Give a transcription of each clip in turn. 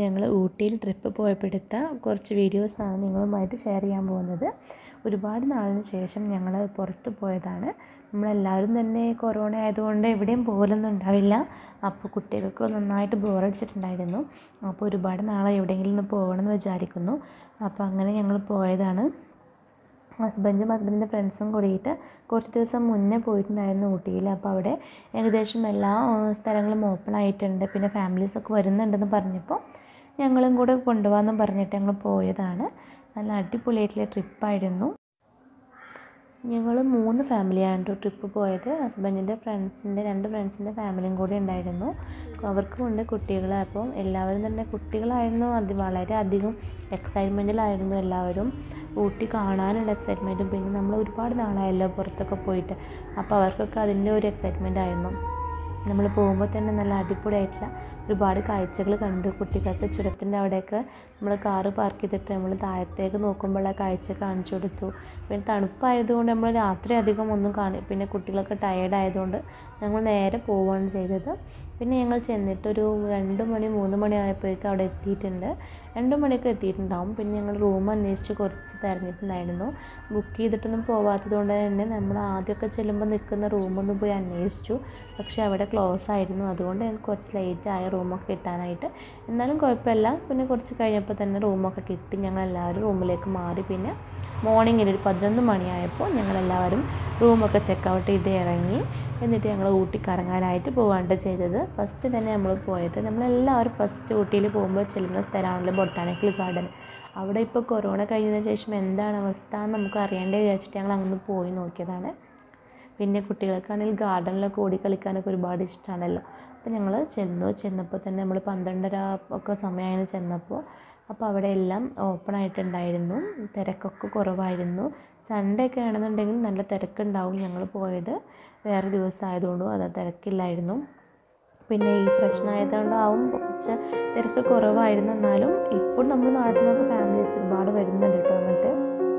ഞങ്ങൾ ഊട്ടിയിൽ ട്രിപ്പ് പോയപ്പോൾ എടുത്ത കുറച്ച് വീഡിയോസാണ് നിങ്ങളുമായിട്ട് ഷെയർ ചെയ്യാൻ പോകുന്നത് ഒരുപാട് നാളിന് ശേഷം ഞങ്ങൾ പുറത്ത് പോയതാണ് നമ്മളെല്ലാവരും തന്നെ കൊറോണ ആയതുകൊണ്ട് എവിടെയും പോകലൊന്നും ഉണ്ടാവില്ല അപ്പോൾ കുട്ടികൾക്ക് നന്നായിട്ട് ബോറടിച്ചിട്ടുണ്ടായിരുന്നു അപ്പോൾ ഒരുപാട് നാളെ എവിടെയെങ്കിലും ഒന്ന് പോകണമെന്ന് വിചാരിക്കുന്നു അപ്പോൾ അങ്ങനെ ഞങ്ങൾ പോയതാണ് ഹസ്ബൻഡും ഹസ്ബൻഡിൻ്റെ ഫ്രണ്ട്സും കൂടിയിട്ട് കുറച്ച് ദിവസം മുന്നേ പോയിട്ടുണ്ടായിരുന്നു ഊട്ടിയിൽ അപ്പോൾ അവിടെ ഏകദേശം എല്ലാ ആ, സ്ഥലങ്ങളും ഓപ്പൺ ആയിട്ടുണ്ട് പിന്നെ ഫാമിലീസൊക്കെ വരുന്നുണ്ടെന്ന് പറഞ്ഞപ്പോൾ ഞങ്ങളും കൂടെ കൊണ്ടുപോകാമെന്നും പറഞ്ഞിട്ട് ഞങ്ങൾ പോയതാണ് നല്ല അടിപൊളിയായിട്ടുള്ള ട്രിപ്പായിരുന്നു ഞങ്ങൾ മൂന്ന് ഫാമിലിയാണ് കേട്ടോ ട്രിപ്പ് പോയത് ഹസ്ബൻഡിൻ്റെ ഫ്രണ്ട്സിൻ്റെ രണ്ട് ഫ്രണ്ട്സിൻ്റെ ഫാമിലിയും കൂടി ഉണ്ടായിരുന്നു അവർക്കും ഉണ്ട് കുട്ടികൾ അപ്പോൾ എല്ലാവരും തന്നെ കുട്ടികളായിരുന്നു അത് വളരെ അധികം എക്സൈറ്റ്മെൻറ്റിലായിരുന്നു എല്ലാവരും ഊട്ടി കാണാനുള്ള എക്സൈറ്റ്മെൻറ്റും പിന്നെ നമ്മൾ ഒരുപാട് നാളായല്ലോ പുറത്തൊക്കെ പോയിട്ട് അപ്പോൾ അവർക്കൊക്കെ അതിൻ്റെ ഒരു എക്സൈറ്റ്മെൻ്റ് ആയിരുന്നു നമ്മൾ പോകുമ്പോൾ തന്നെ നല്ല അടിപൊളിയായിട്ടുള്ള ഒരുപാട് കാഴ്ചകൾ കണ്ടു കുട്ടികൾക്ക് ചുരത്തിൻ്റെ അവിടെയൊക്കെ നമ്മൾ കാറ് പാർക്ക് ചെയ്തിട്ട് നമ്മൾ താഴത്തേക്ക് നോക്കുമ്പോൾ ആ കാഴ്ച കാണിച്ചു കൊടുത്തു പിന്നെ തണുപ്പായതുകൊണ്ട് നമ്മൾ രാത്രി അധികം ഒന്നും കാണി പിന്നെ കുട്ടികളൊക്കെ ടയേർഡ് ആയതുകൊണ്ട് ഞങ്ങൾ നേരെ പോവുകയാണ് ചെയ്തത് പിന്നെ ഞങ്ങൾ ചെന്നിട്ടൊരു രണ്ട് മണി മൂന്ന് മണി ആയപ്പോഴേക്കും അവിടെ എത്തിയിട്ടുണ്ട് രണ്ട് മണിയൊക്കെ എത്തിയിട്ടുണ്ടാവും പിന്നെ ഞങ്ങൾ റൂം അന്വേഷിച്ച് കുറച്ച് തിരഞ്ഞിട്ടുണ്ടായിരുന്നു ബുക്ക് ചെയ്തിട്ടൊന്നും പോവാത്തത് കൊണ്ട് തന്നെ നമ്മൾ ആദ്യമൊക്കെ ചെല്ലുമ്പോൾ നിൽക്കുന്ന റൂമൊന്നും പോയി അന്വേഷിച്ചു പക്ഷേ അവിടെ ക്ലോസ് ആയിരുന്നു അതുകൊണ്ട് ഞങ്ങൾക്ക് കുറച്ച് ലേറ്റ് ആയ റൂമൊക്കെ കിട്ടാനായിട്ട് എന്നാലും കുഴപ്പമില്ല പിന്നെ കുറച്ച് കഴിഞ്ഞപ്പോൾ തന്നെ റൂമൊക്കെ കിട്ടി ഞങ്ങൾ എല്ലാവരും റൂമിലേക്ക് മാറി പിന്നെ മോർണിംഗിൽ ഒരു പതിനൊന്ന് മണിയായപ്പോൾ ഞങ്ങളെല്ലാവരും റൂമൊക്കെ ചെക്കൗട്ട് ചെയ്ത് ഇറങ്ങി എന്നിട്ട് ഞങ്ങൾ ഊട്ടി കറങ്ങാനായിട്ട് പോവാണ്ട് ചെയ്തത് ഫസ്റ്റ് തന്നെ നമ്മൾ പോയത് നമ്മളെല്ലാവരും ഫസ്റ്റ് ഊട്ടിയിൽ പോകുമ്പോൾ ചെല്ലുന്ന സ്ഥലമാണല്ലോ ബൊട്ടാണിക്കൽ ഗാർഡൻ അവിടെ ഇപ്പോൾ കൊറോണ കഴിഞ്ഞതിന് ശേഷം എന്താണ് അവസ്ഥ എന്ന് നമുക്ക് അറിയേണ്ടത് വിചാരിച്ചിട്ട് ഞങ്ങൾ അങ്ങ് പോയി നോക്കിയതാണ് പിന്നെ കുട്ടികൾക്കാണെങ്കിൽ ഗാർഡനിലൊക്കെ ഓടി കളിക്കാനൊക്കെ ഒരുപാട് ഇഷ്ടമാണല്ലോ അപ്പോൾ ഞങ്ങൾ ചെന്നു ചെന്നപ്പോൾ തന്നെ നമ്മൾ പന്ത്രണ്ടര ഒക്കെ സമയമായിരുന്നു ചെന്നപ്പോൾ അപ്പോൾ അവിടെ എല്ലാം ഓപ്പൺ ആയിട്ടുണ്ടായിരുന്നു തിരക്കൊക്കെ കുറവായിരുന്നു സൺഡേ ഒക്കെ ആണെന്നുണ്ടെങ്കിൽ നല്ല തിരക്കുണ്ടാവും ഞങ്ങൾ പോയത് വേറെ ദിവസം ആയതുകൊണ്ടും അത് തിരക്കില്ലായിരുന്നു പിന്നെ ഈ പ്രശ്നമായതുകൊണ്ടാവും കുറച്ച് തിരക്ക് കുറവായിരുന്നു എന്നാലും ഇപ്പോൾ നമ്മൾ നാട്ടിൽ നിന്നൊക്കെ ഫാമിലീസ് ഒരുപാട് വരുന്നുണ്ട് കേട്ടോ അങ്ങോട്ട്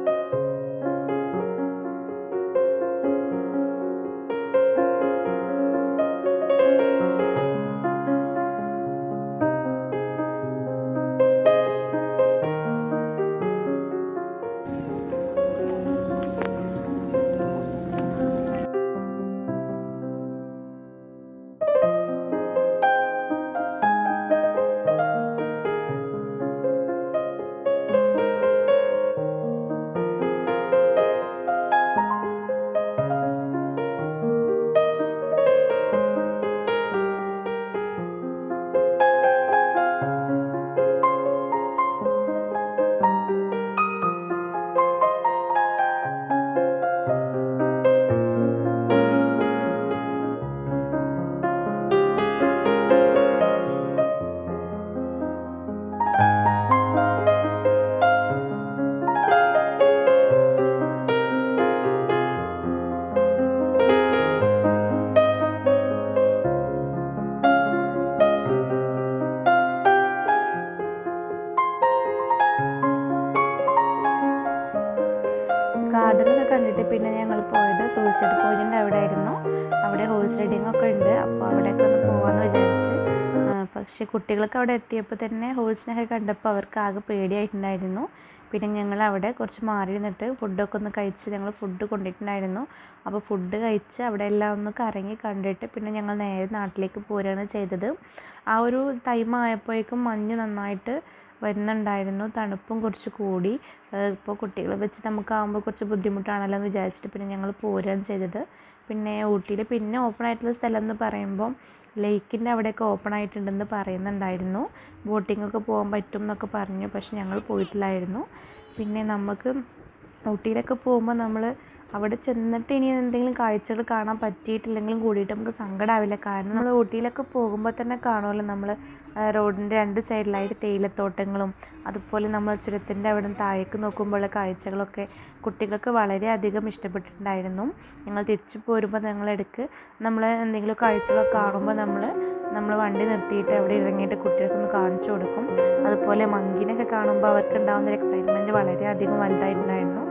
ഗാർഡനൊക്കെ കണ്ടിട്ട് പിന്നെ ഞങ്ങൾ പോയത് സൂയിസൈഡ് പോയിൻ്റിൻ്റെ അവിടെ ആയിരുന്നു അവിടെ ഹോഴ്സ് റൈഡിംഗ് ഒക്കെ ഉണ്ട് അപ്പോൾ അവിടെയൊക്കെ ഒന്ന് പോകാമെന്ന് വിചാരിച്ച് ആ, പക്ഷേ കുട്ടികൾക്ക് അവിടെ എത്തിയപ്പോൾ തന്നെ ഹോഴ്സിനൊക്കെ കണ്ടപ്പോൾ അവർക്ക് ആകെ പേടിയായിട്ടുണ്ടായിരുന്നു പിന്നെ ഞങ്ങൾ അവിടെ കുറച്ച് മാറി നിന്നിട്ട് ഫുഡൊക്കെ ഒന്ന് കഴിച്ച് ഞങ്ങൾ ഫുഡ് കൊണ്ടിട്ടുണ്ടായിരുന്നു അപ്പോൾ ഫുഡ് കഴിച്ച് അവിടെ എല്ലാം ഒന്ന് കറങ്ങി കണ്ടിട്ട് പിന്നെ ഞങ്ങൾ നേരെ നാട്ടിലേക്ക് പോരുകയാണ് ചെയ്തത് ആ ഒരു ടൈം ആയപ്പോഴേക്കും മഞ്ഞ് നന്നായിട്ട് വരുന്നുണ്ടായിരുന്നു തണുപ്പും കുറച്ച് കൂടി ഇപ്പോൾ കുട്ടികളെ വെച്ച് നമുക്കാകുമ്പോൾ കുറച്ച് ബുദ്ധിമുട്ടാണല്ലോ എന്ന് വിചാരിച്ചിട്ട് പിന്നെ ഞങ്ങൾ പോരുകയാണ് ചെയ്തത് പിന്നെ ഊട്ടിയിൽ പിന്നെ ഓപ്പൺ ആയിട്ടുള്ള സ്ഥലം എന്ന് പറയുമ്പോൾ ലേക്കിൻ്റെ അവിടെയൊക്കെ ഓപ്പൺ ആയിട്ടുണ്ടെന്ന് പറയുന്നുണ്ടായിരുന്നു ബോട്ടിംഗ് ഒക്കെ പോകാൻ പറ്റും എന്നൊക്കെ പറഞ്ഞു പക്ഷെ ഞങ്ങൾ പോയിട്ടില്ലായിരുന്നു പിന്നെ നമുക്ക് ഊട്ടിയിലൊക്കെ പോകുമ്പോൾ നമ്മൾ അവിടെ ചെന്നിട്ട് ഇനി എന്തെങ്കിലും കാഴ്ചകൾ കാണാൻ പറ്റിയിട്ടില്ലെങ്കിലും കൂടിയിട്ട് നമുക്ക് സങ്കടമാവില്ല കാരണം നമ്മൾ ഊട്ടിയിലൊക്കെ പോകുമ്പോൾ തന്നെ കാണുമല്ലോ നമ്മൾ റോഡിൻ്റെ രണ്ട് സൈഡിലായിട്ട് തേയിലത്തോട്ടങ്ങളും അതുപോലെ നമ്മൾ ചുരത്തിൻ്റെ അവിടെ നിന്ന് താഴേക്ക് നോക്കുമ്പോഴുള്ള കാഴ്ചകളൊക്കെ കുട്ടികൾക്ക് വളരെയധികം ഇഷ്ടപ്പെട്ടിട്ടുണ്ടായിരുന്നു ഞങ്ങൾ തിരിച്ചു പോരുമ്പോൾ ഞങ്ങളിടയ്ക്ക് നമ്മൾ എന്തെങ്കിലും കാഴ്ചകളൊക്കെ കാണുമ്പോൾ നമ്മൾ നമ്മൾ വണ്ടി നിർത്തിയിട്ട് അവിടെ ഇറങ്ങിയിട്ട് കുട്ടികൾക്കൊന്ന് കാണിച്ചു കൊടുക്കും അതുപോലെ മങ്കിനൊക്കെ കാണുമ്പോൾ അവർക്ക് ഉണ്ടാകുന്ന ഒരു എക്സൈറ്റ്മെൻറ്റ് വളരെയധികം വലുതായിട്ടുണ്ടായിരുന്നു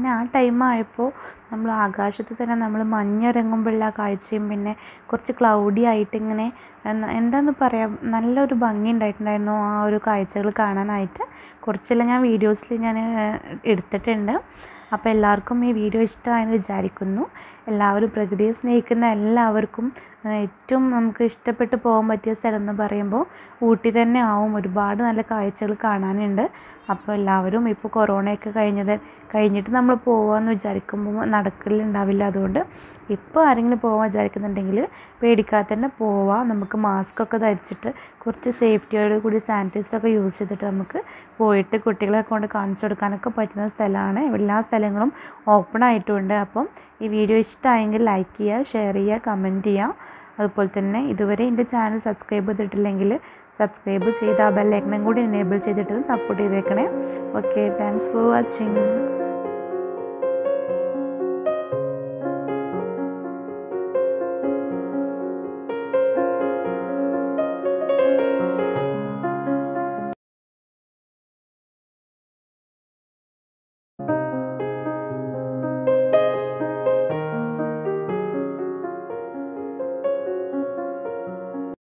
പിന്നെ ആ ടൈം ആയപ്പോൾ നമ്മൾ ആകാശത്ത് തന്നെ നമ്മൾ മഞ്ഞിറങ്ങുമ്പോഴുള്ള ആ കാഴ്ചയും പിന്നെ കുറച്ച് ക്ലൗഡി ആയിട്ട് ഇങ്ങനെ എന്താ- എന്താന്ന് പറയാം നല്ലൊരു ഭംഗി ഉണ്ടായിട്ടുണ്ടായിരുന്നു ആ ഒരു കാഴ്ചകൾ കാണാനായിട്ട് കുറച്ചെല്ലാം ഞാൻ വീഡിയോസിൽ ഞാൻ എടുത്തിട്ടുണ്ട് അപ്പോൾ എല്ലാവർക്കും ഈ വീഡിയോ ഇഷ്ടമായെന്ന് വിചാരിക്കുന്നു എല്ലാവരും പ്രകൃതിയെ സ്നേഹിക്കുന്ന എല്ലാവർക്കും ആ, ഏറ്റവും നമുക്ക് ഇഷ്ടപ്പെട്ട് പോകാൻ പറ്റിയ സ്ഥലം എന്ന് പറയുമ്പോൾ ഊട്ടി തന്നെ ആവും ഒരുപാട് നല്ല കാഴ്ചകൾ കാണാനുണ്ട് അപ്പോൾ എല്ലാവരും ഇപ്പോൾ കൊറോണയൊക്കെ കഴിഞ്ഞത് കഴിഞ്ഞിട്ട് നമ്മൾ പോകാമെന്ന് വിചാരിക്കുമ്പോൾ നടക്കലുണ്ടാവില്ല അതുകൊണ്ട് ഇപ്പോൾ ആരെങ്കിലും പോകാൻ വിചാരിക്കുന്നുണ്ടെങ്കിൽ പേടിക്കാതെ തന്നെ പോവാം നമുക്ക് മാസ്ക് ഒക്കെ ധരിച്ചിട്ട് കുറച്ച് സേഫ്റ്റിയോട് കൂടി സാനിറ്റൈസറൊക്കെ യൂസ് ചെയ്തിട്ട് നമുക്ക് പോയിട്ട് കുട്ടികളെ കൊണ്ട് കാണിച്ചു കൊടുക്കാനൊക്കെ പറ്റുന്ന സ്ഥലമാണ് എല്ലാ സ്ഥലങ്ങളും ഓപ്പൺ ആയിട്ടുണ്ട് അപ്പം ഈ വീഡിയോ ഇഷ്ടമായെങ്കിൽ ലൈക്ക് ചെയ്യുക ഷെയർ ചെയ്യുക കമൻറ്റ് ചെയ്യുക അതുപോലെ തന്നെ ഇതുവരെ എൻ്റെ ചാനൽ സബ്സ്ക്രൈബ് ചെയ്തിട്ടില്ലെങ്കിൽ സബ്സ്ക്രൈബ് ചെയ്ത് ആ ബെല്ലൈക്കണും കൂടി എനേബിൾ ചെയ്തിട്ട് സപ്പോർട്ട് ചെയ്തേക്കണേ ഓക്കെ താങ്ക്സ് ഫോർ വാച്ചിങ്